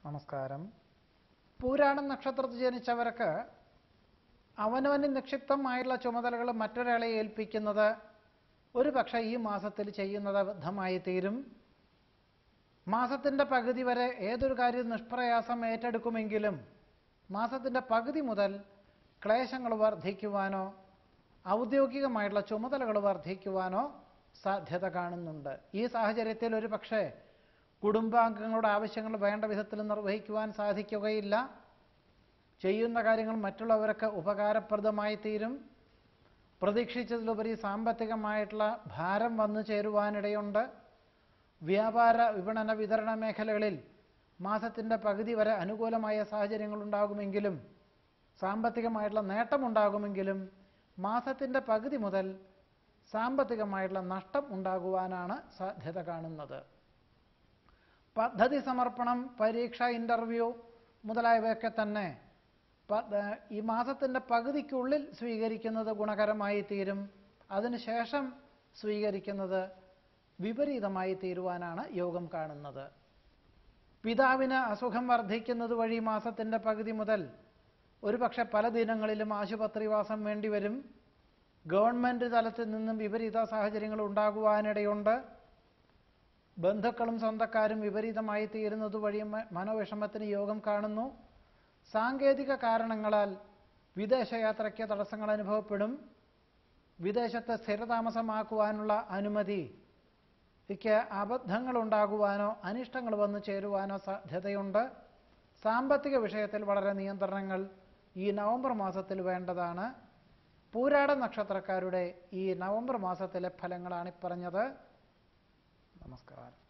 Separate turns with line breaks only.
നമസ്കാരം പൂരാടം നക്ഷത്രത്തിൽ ജനിച്ചവർക്ക് അവനവന് നിക്ഷിപ്തമായിട്ടുള്ള ചുമതലകൾ മറ്റൊരാളെ ഏൽപ്പിക്കുന്നത് ഒരു പക്ഷേ ഈ മാസത്തിൽ ചെയ്യുന്നത് അബദ്ധമായി തീരും മാസത്തിൻ്റെ പകുതി വരെ ഏതൊരു കാര്യം നിഷ്പ്രയാസം ഏറ്റെടുക്കുമെങ്കിലും മാസത്തിൻ്റെ പകുതി മുതൽ ക്ലേശങ്ങൾ വർദ്ധിക്കുവാനോ ഔദ്യോഗികമായിട്ടുള്ള ചുമതലകൾ വർദ്ധിക്കുവാനോ സാധ്യത കാണുന്നുണ്ട് ഈ സാഹചര്യത്തിൽ ഒരു പക്ഷേ കുടുംബാംഗങ്ങളുടെ ആവശ്യങ്ങൾ വേണ്ട വിധത്തിൽ നിർവഹിക്കുവാൻ സാധിക്കുകയില്ല ചെയ്യുന്ന കാര്യങ്ങൾ മറ്റുള്ളവർക്ക് ഉപകാരപ്രദമായി തീരും പ്രതീക്ഷിച്ചതിലുപരി സാമ്പത്തികമായിട്ടുള്ള ഭാരം വന്നു ചേരുവാനിടയുണ്ട് വ്യാപാര വിപണന വിതരണ മേഖലകളിൽ മാസത്തിൻ്റെ പകുതി വരെ അനുകൂലമായ സാഹചര്യങ്ങൾ ഉണ്ടാകുമെങ്കിലും സാമ്പത്തികമായിട്ടുള്ള നേട്ടമുണ്ടാകുമെങ്കിലും മാസത്തിൻ്റെ പകുതി മുതൽ സാമ്പത്തികമായിട്ടുള്ള നഷ്ടം ഉണ്ടാകുവാനാണ് സാധ്യത കാണുന്നത് പദ്ധതി സമർപ്പണം പരീക്ഷ ഇൻ്റർവ്യൂ മുതലായവയൊക്കെ തന്നെ പ- ഏഹ് ഈ മാസത്തിൻ്റെ പകുതിക്കുള്ളിൽ സ്വീകരിക്കുന്നത് ഗുണകരമായി തീരും അതിനുശേഷം സ്വീകരിക്കുന്നത് വിപരീതമായി തീരുവാനാണ് യോഗം കാണുന്നത് പിതാവിന് അസുഖം വർദ്ധിക്കുന്നത് വഴി മാസത്തിൻ്റെ പകുതി മുതൽ ഒരുപക്ഷെ പല ദിനങ്ങളിലും ആശുപത്രിവാസം വേണ്ടിവരും ഗവൺമെൻറ് തലത്തിൽ നിന്നും വിപരീത സാഹചര്യങ്ങൾ ഉണ്ടാകുവാനിടയുണ്ട് ബന്ധുക്കളും സ്വന്തക്കാരും വിപരീതമായി തീരുന്നത് വഴി മ- മനോവിഷമത്തിന് യോഗം കാണുന്നു സാങ്കേതിക കാരണങ്ങളാൽ വിദേശയാത്രയ്ക്ക് തടസ്സങ്ങൾ അനുഭവപ്പെടും വിദേശത്ത് സ്ഥിരതാമസമാക്കുവാനുള്ള അനുമതി ക്ക് അബദ്ധങ്ങൾ ഉണ്ടാകുവാനോ അനിഷ്ടങ്ങൾ വന്നു ചേരുവാനോ സാധ്യതയുണ്ട് സാമ്പത്തിക വിഷയത്തിൽ വളരെ നിയന്ത്രണങ്ങൾ ഈ നവംബർ മാസത്തിൽ വേണ്ടതാണ് പൂരാട നക്ഷത്രക്കാരുടെ ഈ നവംബർ മാസത്തിലെ ഫലങ്ങളാണ് ഈ പറഞ്ഞത് നമസ്കാരം